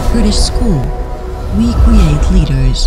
Kurdish School. We create leaders.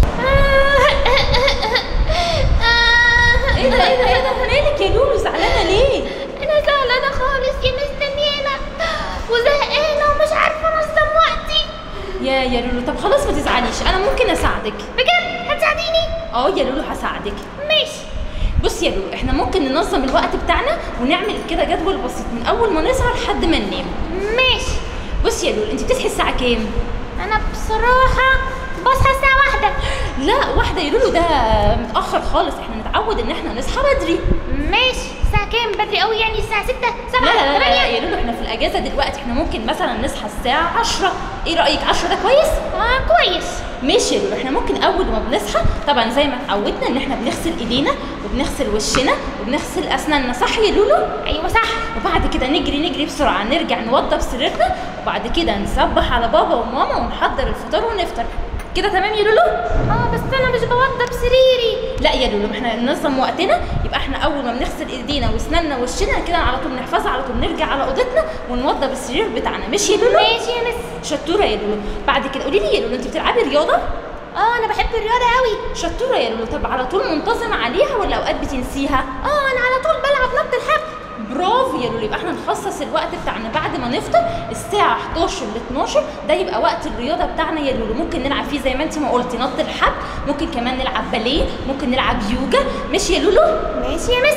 ايه ده ايه ده ايه ده مالك يا لولو زعلانه ليه؟ انا زعلانه خالص يا مستنيانا وزهقانه ومش عارفه انظم وقتي يا يا لولو طب خلاص ما تزعليش انا ممكن اساعدك بجد هتساعديني اه يا لولو هساعدك ماشي بص يا لولو احنا ممكن ننظم الوقت بتاعنا ونعمل كده جدول بسيط من اول ما نصحى لحد ما ننام ماشي بص يا لولو انت بتصحي الساعه كام انا بصراحه بصحى الساعه واحدة لا واحده يا لولو ده متاخر خالص احنا نتعود ان احنا نصحى بدري ماشي الساعه كام بدري قوي يعني الساعه 6 7 لا لا لا, لا 8 يا لولو احنا في الاجازه دلوقتي احنا ممكن مثلا نصحى الساعه 10 ايه رايك 10 ده كويس اه كويس ماشي يا لولو احنا ممكن اول ما بنصحى طبعا زي ما اتعودنا ان احنا بنغسل ايدينا وبنغسل وشنا وبنغسل اسناننا صح يا لولو ايوه صح وبعد كده نجري نجري بسرعه نرجع نوضب سريرنا وبعد كده نصبح على بابا وماما ونحضر الفطار ونفطر كده تمام يا لولو اه بس انا مش بوضب سريري لا يا لولو احنا ننظم وقتنا يبقى احنا اول ما بنغسل ايدينا واسناننا ووشنا كده على طول نحفظها على طول نرجع على اوضتنا ونوضب السرير بتاعنا ماشي يا لولو ماشي يا مس شطوره يا لولو بعد كده قولي لي يا لولو انت بتلعبي رياضه اه انا بحب الرياضه قوي شطوره يا لولو طب على طول منتظمه عليها ولا اوقات بتنسيها اه انا على طول بلعب نط الحبل برافو يا لولو يبقى احنا نخصص الوقت بتاعنا بعد ما نفطر الساعة 11 ل 12 ده يبقى وقت الرياضة بتاعنا يا لولو ممكن نلعب فيه زي ما انت ما قلتي نط الحبل ممكن كمان نلعب باليه ممكن نلعب يوجا ماشي يا لولو ماشي يا مس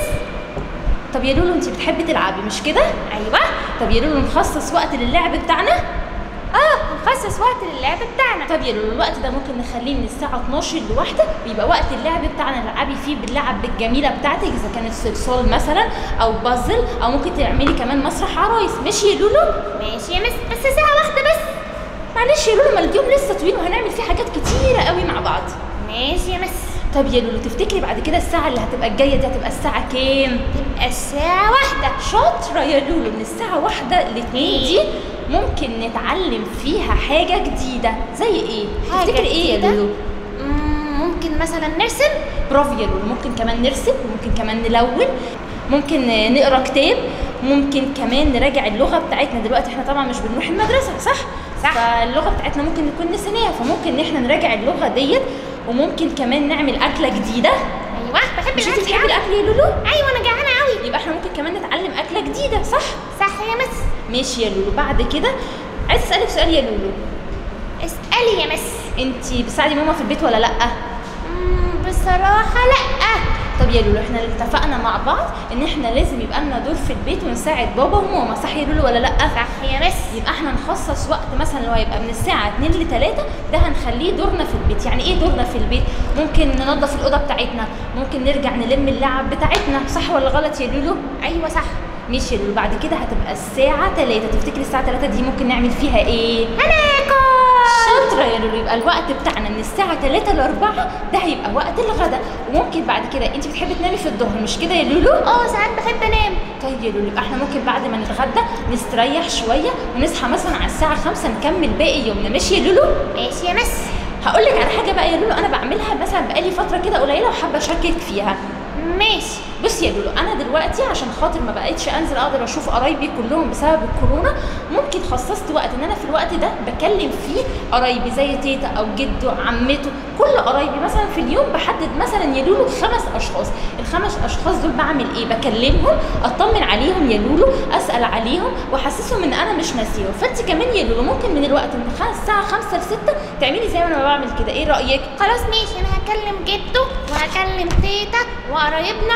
طب يا لولو انت بتحبي تلعبي مش كده ايوه طب يا لولو نخصص وقت للعب بتاعنا اه نخصص وقت للعب بتاعنا طب يا لولو الوقت ده ممكن نخليه من الساعة 12 لواحدة ويبقى وقت اللعب بتاعنا نلعبي فيه باللعب بالجميلة بتاعتك إذا كانت صلصال مثلا أو بازل أو ممكن تعملي كمان مسرح عرايس ماشي يا لولو ماشي يا مس بس ساعه واحده بس معلش يا لولو ما اليوم لسه طويل وهنعمل فيه حاجات كتيرة قوي مع بعض ماشي يا مس طب يا لولو تفتكري بعد كده الساعة اللي هتبقى الجاية دي هتبقى الساعة كام؟ تبقى الساعه واحده شاطرة يا لولو من الساعة واحدة لاتنين دي ممكن نتعلم فيها حاجة جديدة زي ايه؟ حاجة تفتكري ايه يا جديدة؟ لولو؟ مم، ممكن مثلا نرسم برافو يا لولو ممكن كمان نرسم وممكن كمان نلون ممكن نقرا كتاب ممكن كمان نراجع اللغه بتاعتنا دلوقتي احنا طبعا مش بنروح المدرسه صح صح. فاللغه بتاعتنا ممكن نكون نسيناها فممكن ان احنا نراجع اللغه ديت وممكن كمان نعمل اكله جديده ايوه بحب مش انت الأكل بتحبي أوي. الاكل يا لولو ايوه انا جعانه قوي يبقى احنا ممكن كمان نتعلم اكله جديده صح صح يا مس ماشي يا لولو بعد كده عايز اسالك سؤال يا لولو اسالي يا مس انت بتساعدي ماما في البيت ولا لا مم، بصراحه لا طب يا لولو احنا اتفقنا مع بعض ان احنا لازم يبقى لنا دور في البيت ونساعد بابا وماما صح يا لولو ولا لا صح يا مس يبقى احنا نخصص وقت مثلا لو هيبقى من الساعة 2 ل 3 ده هنخليه دورنا في البيت، يعني ايه دورنا في البيت؟ ممكن ننظف الأوضة بتاعتنا، ممكن نرجع نلم اللعب بتاعتنا، صح ولا غلط يا لولو؟ ايوه صح ماشي يا لولو بعد كده هتبقى الساعة 3 تفتكري الساعة 3 دي ممكن نعمل فيها ايه؟ هناكل شاطرة يا لولو يبقى الوقت بتاعنا من الساعة 3 ل 4 ده هيبقى وقت الغداء وممكن بعد كده انت بتحبي تنامي في الظهر مش كده يا لولو؟ اه ساعات بحب انام طيب يا لولو يبقى احنا ممكن بعد ما نتغدى نستريح شويه ونصحى مثلا على الساعه 5 نكمل باقي يومنا ماشي يا لولو ماشي يا مس هقول لك على حاجه بقى يا لولو انا بعملها مثلا بقالي فتره كده قليله وحابه اشاركك فيها ماشي بصي يا لولو انا دلوقتي عشان خاطر ما بقيتش انزل اقدر اشوف قرايبي كلهم بسبب الكورونا ممكن خصصت وقت ان انا في الوقت ده بكلم فيه قرايبي زي تيتا او جده عمته كل قرايبي مثلا في اليوم بحدد مثلا يا لولو خمس اشخاص الخمس اشخاص دول بعمل ايه بكلمهم اطمن عليهم يا لولو اسال عليهم واحسسهم ان انا مش ناسيهم فانت كمان يا لولو ممكن من الوقت من خمس- الساعه 5 ل 6 تعملي زي ما انا بعمل كده ايه رايك خلاص ماشي انا هكلم جده وهكلم تيتا وقرايبنا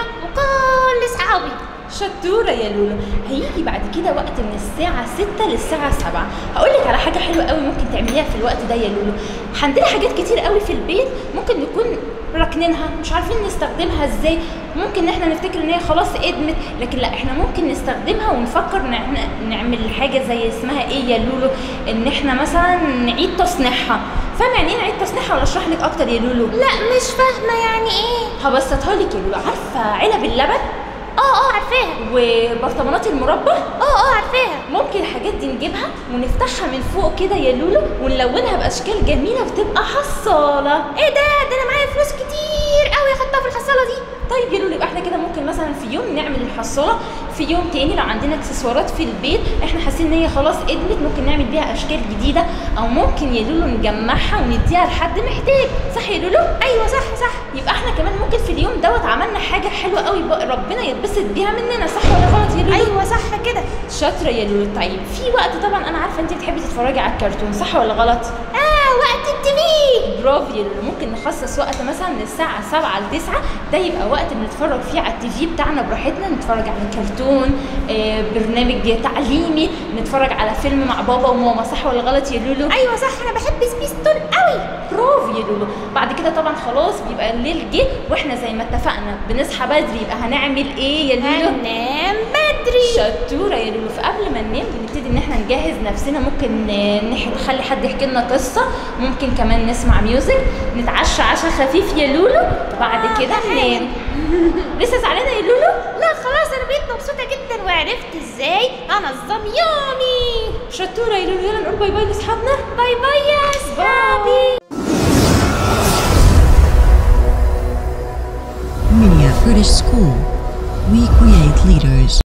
وكل صحابي شطورة يا لولو هيجي بعد كده وقت من الساعة 6 للساعة 7 هقول لك على حاجة حلوة قوي ممكن تعمليها في الوقت ده يا لولو عندنا حاجات كتير قوي في البيت ممكن نكون راكنينها مش عارفين نستخدمها ازاي ممكن ان احنا نفتكر ان هي خلاص ادمت لكن لا احنا ممكن نستخدمها ونفكر نعمل, نعمل حاجة زي اسمها ايه يا لولو ان احنا مثلا نعيد تصنيعها فاهمة يعني ايه نعيد تصنيعها ولا اشرح لك اكتر يا لولو لا مش فاهمه يعني ايه هبسطها لك يا لولو عارفة علب اللبن اه اه عارفاها وبرطمانات المربى اه اه عارفاها ممكن الحاجات دي نجيبها ونفتحها من فوق كده يا لولو ونلونها باشكال جميله وتبقى حصاله ايه ده ده انا معايا فلوس كتير قوي احطها في الحصاله دي طيب يا لولو يبقى احنا كده ممكن مثلا في يوم نعمل الحصاله في يوم تاني لو عندنا اكسسوارات في البيت احنا حاسين ان هي خلاص ادمت ممكن نعمل بيها اشكال جديده او ممكن يا لولو نجمعها ونديها لحد محتاج صح يا لولو ايوه صح صح يبقى احنا كمان ممكن في اليوم دوت عملنا حاجه حلوه قوي بقى ربنا يتبسط بيها مننا صح ولا غلط يا لولو ايوه صح كده شاطره يا لولو طيب في وقت طبعا انا عارفه انت بتحبي تتفرجي على الكرتون صح ولا غلط اه وقت التي برافو يا لولو ممكن نخصص وقت مثلا من الساعة 7 ل 9 ده يبقى وقت بنتفرج فيه على التي في بتاعنا براحتنا نتفرج على كرتون آه، برنامج تعليمي نتفرج على فيلم مع بابا وماما صح ولا غلط يا لولو؟ ايوه صح انا بحب سبيستون قوي برافو يا لولو بعد كده طبعا خلاص بيبقى الليل جه واحنا زي ما اتفقنا بنصحى بدري يبقى هنعمل ايه يا لولو؟ هننام بدري شطوره يا لولو فقبل ما ننام بنبتدي ان احنا نجهز نفسنا ممكن آه، نح- نخلي حد يحكي لنا قصه ممكن كمان نسمع ميوزك نتعشى عشاء خفيف يا لولو وبعد آه، كده ده ننام لسه زعلانه يا لولو لا خلاص انا بقيت مبسوطه جدا وعرفت ازاي انظم يومي شطوره يا لولو يلا نقول باي باي لاصحابنا باي باي يا اصحابي Minia Kurdish School. We create leaders.